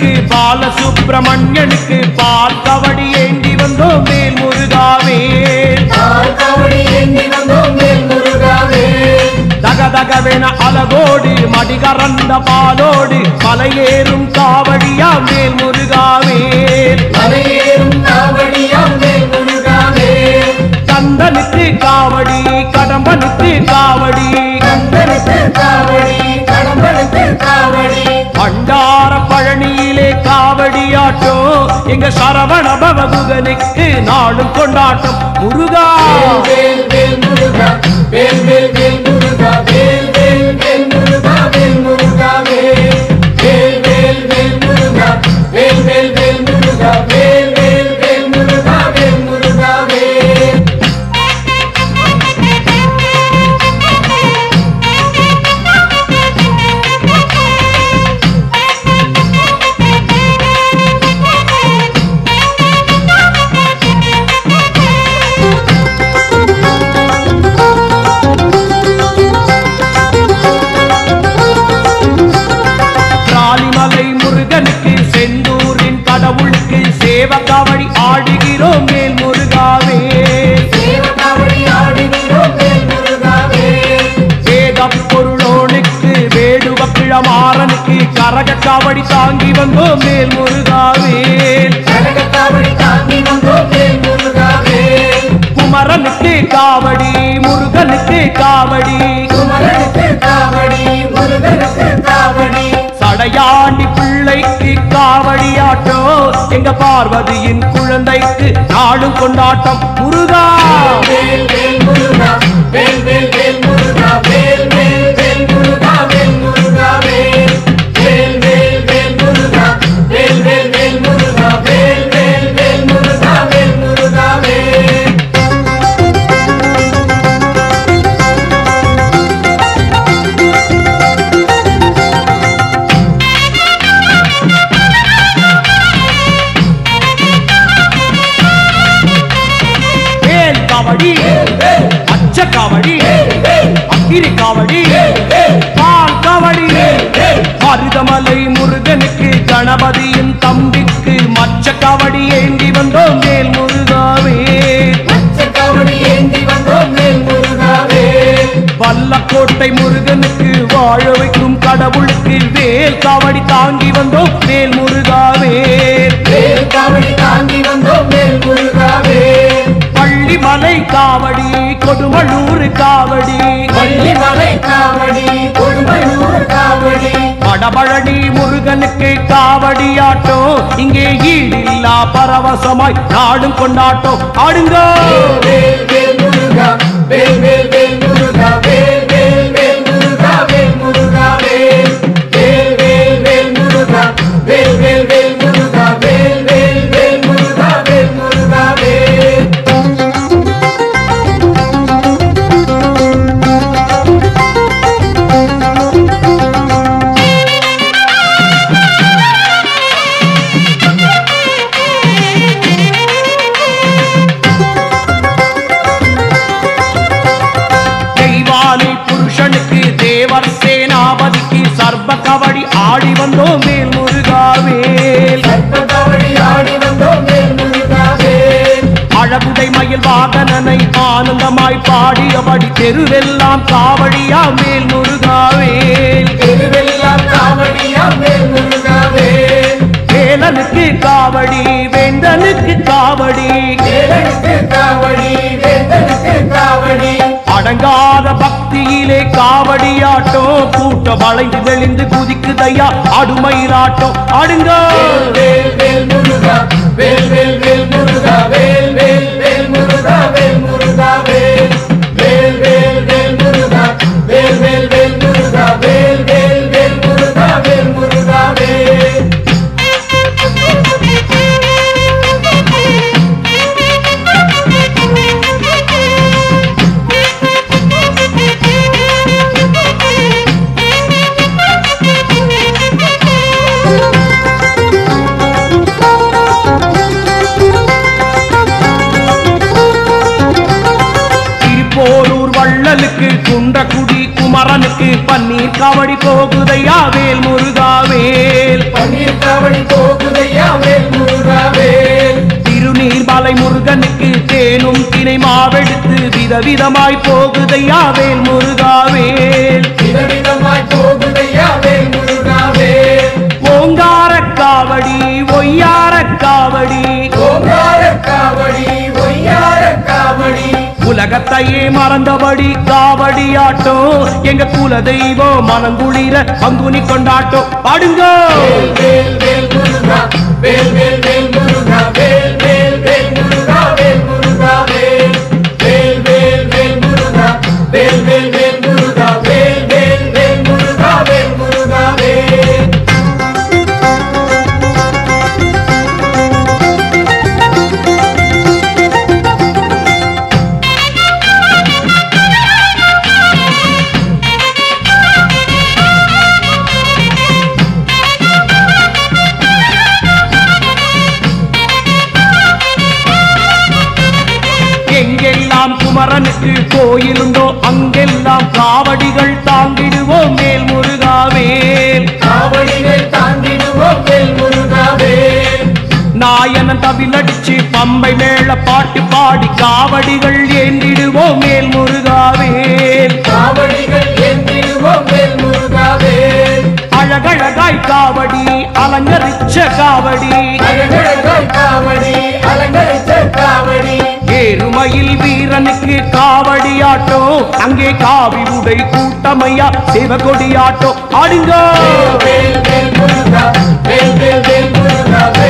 முருகனுக்கு பாலசுப்பிரமணியனுக்கு பால் கவடி ஏந்தி வந்தோம் மேல் முருகாவே பால் காவடி ஏந்தி வந்தோம் மேல் முருகாவே தகதகவென அலகோடு மடிகரந்த பாலோடு மலையேறும் காவடியா மேல் முருகாவே மலையேறும் காவடியாம் மேல் முருகாவே கந்தனுக்கு காவடி கடம்பனுக்கு காவடி கந்தனுக்கு காவடி கடம்பனுக்கு காவடி பண்டார பழனியிலே காவடியாட்டோ எங்க சரவண பவகுகனுக்கு நாடும் கொண்டாட்டம் முருகா வேல் வேல் முருகா வேல் வேல் வேல் முருகா வேல் வேல் வேல் முருகா வேல் முருகாவே வேல் வேல் வேல் முருகா வேல் வேல் வேல் முருகா வேல் வேல் வேல் முருகா வேல் முருகாவே ராலிமலை முருகனுக்கு செந்தூரின் கடவுளுக்கு சேவ காவடி ஆடுகிறோம் மேல் முருகாவே தேவகாவடி ஆடுகிறோம் வேல் முருகாவே வேத பொருளோனுக்கு வேடுவ கிழமாறனுக்கு கரக காவடி தாங்கி வந்தோம் மேல் முருகாவே கனகக்காவடி தாங்கி வந்தோம் வேல் முருகாவே குமரனுக்கு காவடி முருகனுக்கு காவடி குமரனுக்கு காவடி முருகனுக்கு காவடி சடையாண்டி பிள்ளைக்கு காவடியாட்டோ எங்க பார்வதியின் குழந்தைக்கு நாடும் கொண்டாட்டம் முருகா வேல் வேல் முருகா வேல் வேல் வேல் முருகா வேல் வேல் வேல் முருகா வேல் முருகாவே வேல் வேல் வேல் முருகா வேல் வேல் வேல் முருகா வேல் வேல் வேல் முருகா வேல் முருகாவே வேல் காவடி அச்ச காவடி அக்கிரி காவடி பால் காவடி மருதமலை முருகனுக்கு கணபதியின் தம்பிக்கு மச்ச காவடி ஏந்தி வந்தோம் மேல் முருகாவே காவடி ஏந்தி வந்தோம் வேல் முருகாவே வல்லக்கோட்டை முருகனுக்கு வாழ வைக்கும் கடவுளுக்கு வேல் காவடி தாங்கி வந்தோம் மேல் முருகாவே வேல் காவடி தாங்கி வந்தோம் வேல் முருகாவே பள்ளிமலை காவடி கொடுமளூர் காவடி பள்ளிமலை காவடி கொடுமையூர் காவடி வடபழனி முருகனுக்கு காவடியாட்டோ இங்கே ஈடில்லா பரவசமாய் நாடும் கொண்டாட்டம் ஆடுங்க வேல் வேல் முருகா வேல் வேல் வேல் முருகா வேல் வேல் வேல் முருகா வேல் முருகாவே வேல் வேல் வேல் முருகா வேல் வேல் வேல் முருகா வேல் வேல் வேல் முருகா வேல் முருகாவே தெய்வானை புருஷனுக்கு தேவர் சேனாபதிக்கு சர்ப கவடி ஆடி வந்தோம் மேல் முருகாவேல் காவடி ஆடி வந்தோம் வேல் முருகாவே அழகுடை மயில் வாகனனை ஆனந்தமாய் பாடியபடி தெருவெல்லாம் காவடியா மேல் முருகாவேல் தெருவெல்லாம் காவடியா வேல் முருகாவே வேலனுக்கு காவடி வேந்தனுக்கு காவடி வேலனுக்கு காவடி வேந்தனுக்கு காவடி அடங்காத பக்தியிலே காவடியாட்டோ கூட்ட வளைந்து தெளிந்து குதிக்குதையா அடுமயிலாட்டம் அடுங்க வேல் வேல் முருகா வேல் வேல் வேல் முருகா வேல் வேல் வேல் முருகா வேல் முருகா வேல் வேல் வேல் வேல் முருகா வேல் வேல் வேல் முருகா வேல் வேல் வேல் முருகா வேல் முருகா வேல் Thank you. குன்றக்குடி குமரனுக்கு பன்னீர் காவடி போகுதையா வேல் முருகாவேல் பன்னீர் காவடி போகுதையா வேல் முருகா வேல் திருநீர்மலை முருகனுக்கு தேனும் தினை மாவெடுத்து விதவிதமாய் போகுதையா வேல் முருகாவேல் விதவிதமாய் போகுதையா வேல் முருகா வேல் ஓங்கார காவடி ஒய்யார காவடி ஓங்கார காவடி ஒய்யார காவடி உலகத்தையே மறந்தபடி காவடியாட்டம் எங்க குல தெய்வம் மனங்குளிர பங்குனி கொண்டாட்டம் பாடுங்க வேல் வேல் முருகா வேல் வேல் வேல் முருகா வேல் வேல் வேல் முருகா வேல் முருகா வேல் வேல் வேல் வேல் முருகா வேல் வேல் வேல் முருகா வேல் வேல் வேல் முருகா வேல் முருகா வேல் எங்கெல்லாம் குமரனுக்கு கோயிலுண்டோ அங்கெல்லாம் காவடிகள் தாங்கிடுவோம் மேல் முருகாவேல் காவடிகள் தாண்டிடுவோம் வேல் முருகா வேல் நாயனன் தவிலடிச்சு பம்பை மேள பாட்டு பாடி காவடிகள் ஏந்திடுவோம் மேல் முருகாவேல் காவடிகள் ஏந்திடுவோம் வேல் முருகா வேல் அழகழகாய் காவடி அலங்கரிச்ச காவடி அழகழகாய் காவடி அலங்கரிச்ச காவடி ஏறுமையில் வீரனுக்கு காவடியாட்டம் அங்கே காவி உடை கூட்டமையா சிவகொடியாட்டம் ஆடுங்க வேல் வேல் வேல் முருகா வேல் வேல் வேல் முருகா